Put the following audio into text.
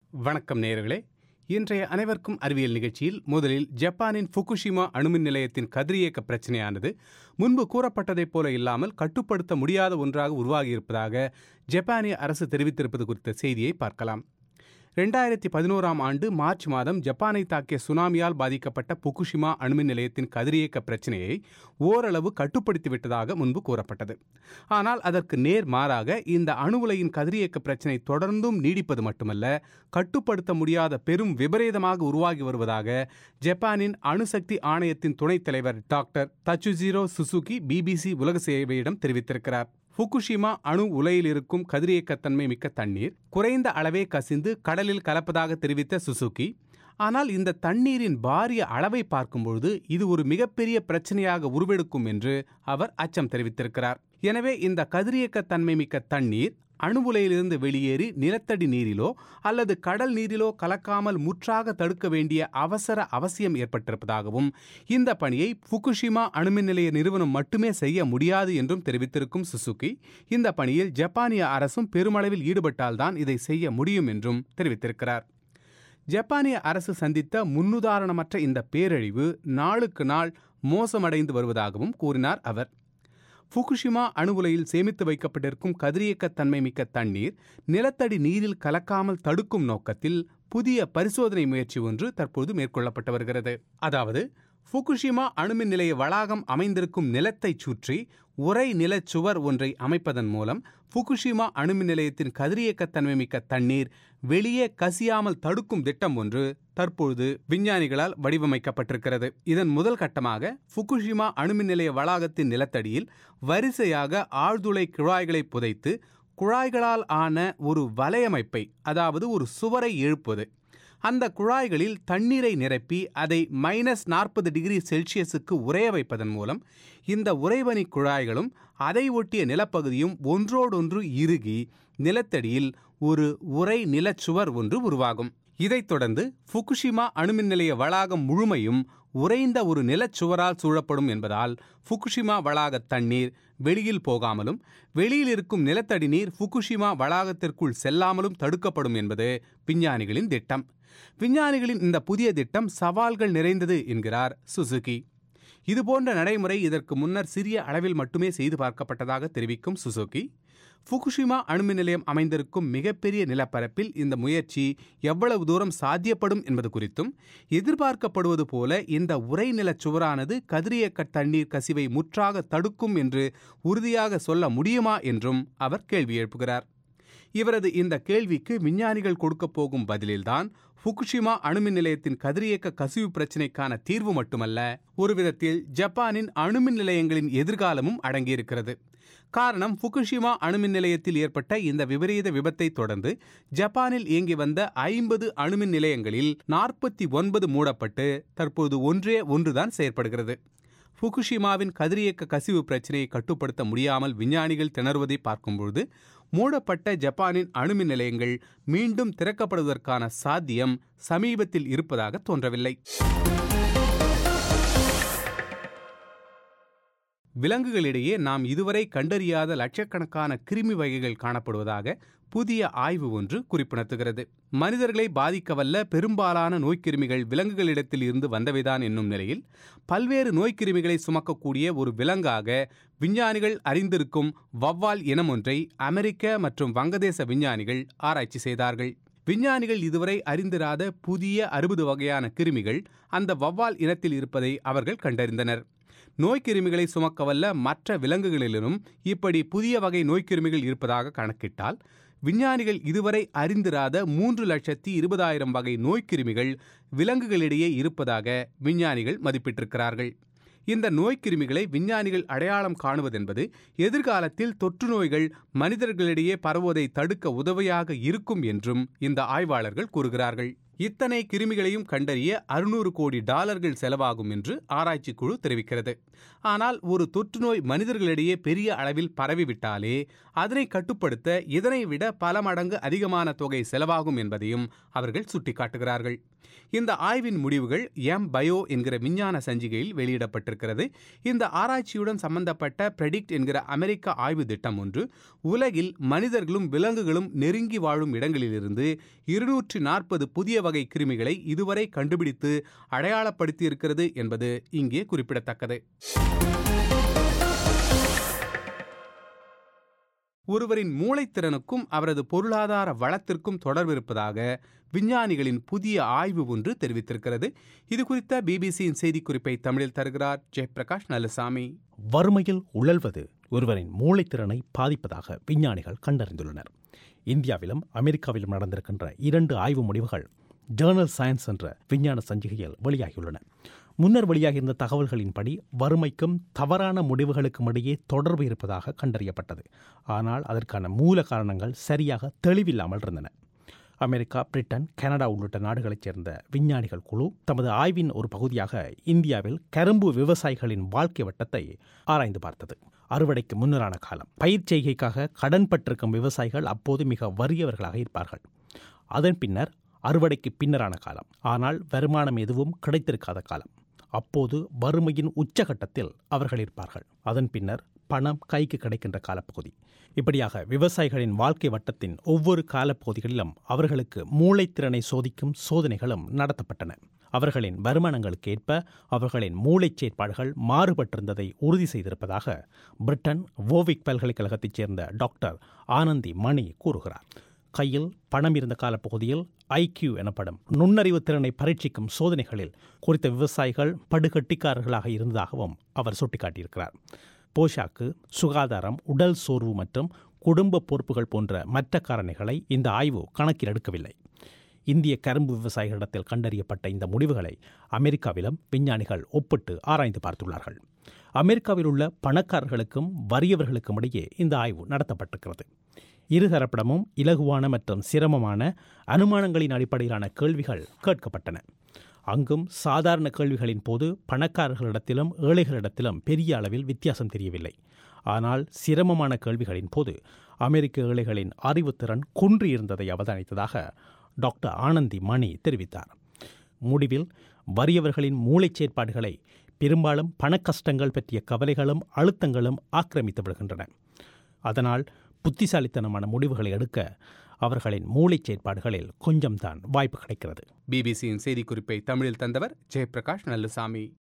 வணக்கம் நேயர்களே இன்றைய அனைவருக்கும் அறிவியல் நிகழ்ச்சியில் முதலில் ஜப்பானின் ஃபுகுஷிமா அணுமின் நிலையத்தின் கதிரியக்க பிரச்சனையானது முன்பு கூறப்பட்டதைப் போல இல்லாமல் கட்டுப்படுத்த முடியாத ஒன்றாக உருவாகியிருப்பதாக ஜப்பானிய அரசு தெரிவித்திருப்பது குறித்த செய்தியை பார்க்கலாம் ரெண்டாயிரத்தி பதினோராம் ஆண்டு மார்ச் மாதம் ஜப்பானை தாக்கிய சுனாமியால் பாதிக்கப்பட்ட புகுஷிமா அணுமின் நிலையத்தின் கதிரியக்க பிரச்சனையை ஓரளவு கட்டுப்படுத்திவிட்டதாக முன்பு கூறப்பட்டது ஆனால் அதற்கு நேர் மாறாக இந்த அணு உலையின் கதிரியக்க பிரச்சனை தொடர்ந்தும் நீடிப்பது மட்டுமல்ல கட்டுப்படுத்த முடியாத பெரும் விபரீதமாக உருவாகி வருவதாக ஜப்பானின் அணுசக்தி ஆணையத்தின் துணைத் தலைவர் டாக்டர் தச்சுஜிரோ சுசுகி பிபிசி உலக சேவையிடம் தெரிவித்திருக்கிறார் ஃபுகுஷிமா அணு உலையில் இருக்கும் கதிரியக்கத்தன்மை மிக்க தண்ணீர் குறைந்த அளவே கசிந்து கடலில் கலப்பதாக தெரிவித்த சுசுகி ஆனால் இந்த தண்ணீரின் பாரிய அளவை பார்க்கும்பொழுது இது ஒரு மிகப்பெரிய பிரச்சனையாக உருவெடுக்கும் என்று அவர் அச்சம் தெரிவித்திருக்கிறார் எனவே இந்த கதிரியக்கத்தன்மை மிக்க தண்ணீர் அணு உலையிலிருந்து வெளியேறி நிலத்தடி நீரிலோ அல்லது கடல் நீரிலோ கலக்காமல் முற்றாக தடுக்க வேண்டிய அவசர அவசியம் ஏற்பட்டிருப்பதாகவும் இந்த பணியை ஃபுகுஷிமா அணுமின் நிலைய நிறுவனம் மட்டுமே செய்ய முடியாது என்றும் தெரிவித்திருக்கும் சுசுகி இந்த பணியில் ஜப்பானிய அரசும் பெருமளவில் ஈடுபட்டால்தான் இதை செய்ய முடியும் என்றும் தெரிவித்திருக்கிறார் ஜப்பானிய அரசு சந்தித்த முன்னுதாரணமற்ற இந்த பேரழிவு நாளுக்கு நாள் மோசமடைந்து வருவதாகவும் கூறினார் அவர் ஃபுகுஷிமா அணு உலையில் சேமித்து வைக்கப்பட்டிருக்கும் கதிரியக்கத்தன்மை மிக்க தண்ணீர் நிலத்தடி நீரில் கலக்காமல் தடுக்கும் நோக்கத்தில் புதிய பரிசோதனை முயற்சி ஒன்று தற்போது மேற்கொள்ளப்பட்டு வருகிறது அதாவது ஃபுகுஷிமா அணுமின் நிலைய வளாகம் அமைந்திருக்கும் நிலத்தைச் சுற்றி உரை நிலச்சுவர் ஒன்றை அமைப்பதன் மூலம் ஃபுகுஷிமா அணுமின் நிலையத்தின் கதிரியக்கத்தன்மை மிக்க தண்ணீர் வெளியே கசியாமல் தடுக்கும் திட்டம் ஒன்று தற்பொழுது விஞ்ஞானிகளால் வடிவமைக்கப்பட்டிருக்கிறது இதன் முதல் கட்டமாக ஃபுகுஷிமா அணுமின் நிலைய வளாகத்தின் நிலத்தடியில் வரிசையாக ஆழ்துளை குழாய்களை புதைத்து குழாய்களால் ஆன ஒரு வலையமைப்பை அதாவது ஒரு சுவரை எழுப்புவது அந்த குழாய்களில் தண்ணீரை நிரப்பி அதை மைனஸ் நாற்பது டிகிரி செல்சியஸுக்கு உறைய வைப்பதன் மூலம் இந்த உறைவனி குழாய்களும் அதை ஒட்டிய நிலப்பகுதியும் ஒன்றோடொன்று இறுகி நிலத்தடியில் ஒரு உறை நிலச்சுவர் ஒன்று உருவாகும் இதைத் தொடர்ந்து ஃபுகுஷிமா அணுமின் நிலைய வளாகம் முழுமையும் உறைந்த ஒரு நிலச்சுவரால் சூழப்படும் என்பதால் ஃபுகுஷிமா வளாக தண்ணீர் வெளியில் போகாமலும் வெளியில் இருக்கும் நிலத்தடி நீர் ஃபுகுஷிமா வளாகத்திற்குள் செல்லாமலும் தடுக்கப்படும் என்பது விஞ்ஞானிகளின் திட்டம் விஞ்ஞானிகளின் இந்த புதிய திட்டம் சவால்கள் நிறைந்தது என்கிறார் சுசுகி இதுபோன்ற நடைமுறை இதற்கு முன்னர் சிறிய அளவில் மட்டுமே செய்து பார்க்கப்பட்டதாக தெரிவிக்கும் சுசுகி ஃபுகுஷிமா அணுமின் நிலையம் அமைந்திருக்கும் மிகப்பெரிய நிலப்பரப்பில் இந்த முயற்சி எவ்வளவு தூரம் சாத்தியப்படும் என்பது குறித்தும் எதிர்பார்க்கப்படுவது போல இந்த உரை நிலச் சுவரானது கதிரியக்க தண்ணீர் கசிவை முற்றாக தடுக்கும் என்று உறுதியாக சொல்ல முடியுமா என்றும் அவர் கேள்வி எழுப்புகிறார் இவரது இந்த கேள்விக்கு விஞ்ஞானிகள் கொடுக்கப் போகும் பதிலில்தான் ஃபுகுஷிமா அணுமின் நிலையத்தின் கதிரியக்க கசிவு பிரச்சினைக்கான தீர்வு மட்டுமல்ல ஒரு விதத்தில் ஜப்பானின் அணுமின் நிலையங்களின் எதிர்காலமும் அடங்கியிருக்கிறது காரணம் ஃபுகுஷிமா அணுமின் நிலையத்தில் ஏற்பட்ட இந்த விபரீத விபத்தை தொடர்ந்து ஜப்பானில் இயங்கி வந்த ஐம்பது அணுமின் நிலையங்களில் நாற்பத்தி ஒன்பது மூடப்பட்டு தற்போது ஒன்றே ஒன்றுதான் செயற்படுகிறது ஃபுகுஷிமாவின் கதிரியக்க கசிவு பிரச்சினையை கட்டுப்படுத்த முடியாமல் விஞ்ஞானிகள் திணறுவதை பார்க்கும்பொழுது மூடப்பட்ட ஜப்பானின் அணுமின் நிலையங்கள் மீண்டும் திறக்கப்படுவதற்கான சாத்தியம் சமீபத்தில் இருப்பதாக தோன்றவில்லை விலங்குகளிடையே நாம் இதுவரை கண்டறியாத லட்சக்கணக்கான கிருமி வகைகள் காணப்படுவதாக புதிய ஆய்வு ஒன்று குறிப்பிடத்துகிறது மனிதர்களை பாதிக்கவல்ல பெரும்பாலான நோய்க்கிருமிகள் விலங்குகளிடத்தில் இருந்து வந்தவைதான் என்னும் நிலையில் பல்வேறு நோய்க்கிருமிகளை சுமக்கக்கூடிய ஒரு விலங்காக விஞ்ஞானிகள் அறிந்திருக்கும் வவ்வால் இனம் ஒன்றை அமெரிக்க மற்றும் வங்கதேச விஞ்ஞானிகள் ஆராய்ச்சி செய்தார்கள் விஞ்ஞானிகள் இதுவரை அறிந்திராத புதிய அறுபது வகையான கிருமிகள் அந்த வவ்வால் இனத்தில் இருப்பதை அவர்கள் கண்டறிந்தனர் நோய்க்கிருமிகளை சுமக்கவல்ல மற்ற விலங்குகளிலும் இப்படி புதிய வகை நோய்க்கிருமிகள் இருப்பதாக கணக்கிட்டால் விஞ்ஞானிகள் இதுவரை அறிந்திராத மூன்று லட்சத்தி இருபதாயிரம் வகை நோய்க்கிருமிகள் விலங்குகளிடையே இருப்பதாக விஞ்ஞானிகள் மதிப்பிட்டிருக்கிறார்கள் இந்த நோய்க்கிருமிகளை விஞ்ஞானிகள் அடையாளம் காணுவதென்பது எதிர்காலத்தில் தொற்று நோய்கள் மனிதர்களிடையே பரவுவதை தடுக்க உதவியாக இருக்கும் என்றும் இந்த ஆய்வாளர்கள் கூறுகிறார்கள் இத்தனை கிருமிகளையும் கண்டறிய அறுநூறு கோடி டாலர்கள் செலவாகும் என்று ஆராய்ச்சி குழு தெரிவிக்கிறது ஆனால் ஒரு தொற்றுநோய் மனிதர்களிடையே பெரிய அளவில் பரவிவிட்டாலே அதனை கட்டுப்படுத்த இதனை விட பல மடங்கு அதிகமான தொகை செலவாகும் என்பதையும் அவர்கள் சுட்டிக்காட்டுகிறார்கள் இந்த ஆய்வின் முடிவுகள் எம் பயோ என்கிற விஞ்ஞான சஞ்சிகையில் வெளியிடப்பட்டிருக்கிறது இந்த ஆராய்ச்சியுடன் சம்பந்தப்பட்ட பிரெடிக்ட் என்கிற அமெரிக்க ஆய்வு திட்டம் ஒன்று உலகில் மனிதர்களும் விலங்குகளும் நெருங்கி வாழும் இடங்களிலிருந்து இருநூற்றி நாற்பது புதிய வகை கிருமிகளை இதுவரை கண்டுபிடித்து அடையாளப்படுத்தியிருக்கிறது என்பது இங்கே குறிப்பிடத்தக்கது ஒருவரின் மூளைத்திறனுக்கும் அவரது பொருளாதார வளத்திற்கும் தொடர்பு இருப்பதாக விஞ்ஞானிகளின் புதிய ஆய்வு ஒன்று தெரிவித்திருக்கிறது இது குறித்த பிபிசியின் செய்திக்குறிப்பை தமிழில் தருகிறார் ஜெயபிரகாஷ் நல்லசாமி வறுமையில் உழல்வது ஒருவரின் மூளைத்திறனை பாதிப்பதாக விஞ்ஞானிகள் கண்டறிந்துள்ளனர் இந்தியாவிலும் அமெரிக்காவிலும் நடந்திருக்கின்ற இரண்டு ஆய்வு முடிவுகள் ஜேர்னல் சயின்ஸ் என்ற விஞ்ஞான சஞ்சிகையில் வெளியாகியுள்ளன முன்னர் வெளியாகியிருந்த தகவல்களின்படி வறுமைக்கும் தவறான முடிவுகளுக்கும் இடையே தொடர்பு இருப்பதாக கண்டறியப்பட்டது ஆனால் அதற்கான மூல காரணங்கள் சரியாக தெளிவில்லாமல் இருந்தன அமெரிக்கா பிரிட்டன் கனடா உள்ளிட்ட நாடுகளைச் சேர்ந்த விஞ்ஞானிகள் குழு தமது ஆய்வின் ஒரு பகுதியாக இந்தியாவில் கரும்பு விவசாயிகளின் வாழ்க்கை வட்டத்தை ஆராய்ந்து பார்த்தது அறுவடைக்கு முன்னரான காலம் பயிர் செய்கைக்காக கடன் பட்டிருக்கும் விவசாயிகள் அப்போது மிக வறியவர்களாக இருப்பார்கள் அதன் பின்னர் அறுவடைக்கு பின்னரான காலம் ஆனால் வருமானம் எதுவும் கிடைத்திருக்காத காலம் அப்போது வறுமையின் உச்சகட்டத்தில் அவர்கள் இருப்பார்கள் அதன் பின்னர் பணம் கைக்கு கிடைக்கின்ற காலப்பகுதி இப்படியாக விவசாயிகளின் வாழ்க்கை வட்டத்தின் ஒவ்வொரு காலப்பகுதிகளிலும் அவர்களுக்கு மூளைத்திறனை சோதிக்கும் சோதனைகளும் நடத்தப்பட்டன அவர்களின் வருமானங்களுக்கு ஏற்ப அவர்களின் மூளைச் செயற்பாடுகள் மாறுபட்டிருந்ததை உறுதி செய்திருப்பதாக பிரிட்டன் வோவிக் பல்கலைக்கழகத்தைச் சேர்ந்த டாக்டர் ஆனந்தி மணி கூறுகிறார் கையில் பணம் இருந்த காலப்பகுதியில் ஐக்யூ எனப்படும் நுண்ணறிவு திறனை பரீட்சிக்கும் சோதனைகளில் குறித்த விவசாயிகள் படுகட்டிக்காரர்களாக இருந்ததாகவும் அவர் சுட்டிக்காட்டியிருக்கிறார் போஷாக்கு சுகாதாரம் உடல் சோர்வு மற்றும் குடும்ப பொறுப்புகள் போன்ற மற்ற காரணிகளை இந்த ஆய்வு கணக்கில் எடுக்கவில்லை இந்திய கரும்பு விவசாயிகளிடத்தில் கண்டறியப்பட்ட இந்த முடிவுகளை அமெரிக்காவிலும் விஞ்ஞானிகள் ஒப்பிட்டு ஆராய்ந்து பார்த்துள்ளார்கள் அமெரிக்காவில் உள்ள பணக்காரர்களுக்கும் வறியவர்களுக்கும் இடையே இந்த ஆய்வு நடத்தப்பட்டிருக்கிறது இருதரப்பிடமும் இலகுவான மற்றும் சிரமமான அனுமானங்களின் அடிப்படையிலான கேள்விகள் கேட்கப்பட்டன அங்கும் சாதாரண கேள்விகளின் போது பணக்காரர்களிடத்திலும் ஏழைகளிடத்திலும் பெரிய அளவில் வித்தியாசம் தெரியவில்லை ஆனால் சிரமமான கேள்விகளின் போது அமெரிக்க ஏழைகளின் அறிவுத்திறன் குன்றியிருந்ததை அவதானித்ததாக டாக்டர் ஆனந்தி மணி தெரிவித்தார் முடிவில் வறியவர்களின் மூளைச் செயற்பாடுகளை பெரும்பாலும் பணக்கஷ்டங்கள் பற்றிய கவலைகளும் அழுத்தங்களும் ஆக்கிரமித்து விடுகின்றன அதனால் புத்திசாலித்தனமான முடிவுகளை எடுக்க அவர்களின் மூளைச் செயற்பாடுகளில் கொஞ்சம்தான் வாய்ப்பு கிடைக்கிறது பிபிசியின் செய்திக்குறிப்பை தமிழில் தந்தவர் ஜெயபிரகாஷ் நல்லசாமி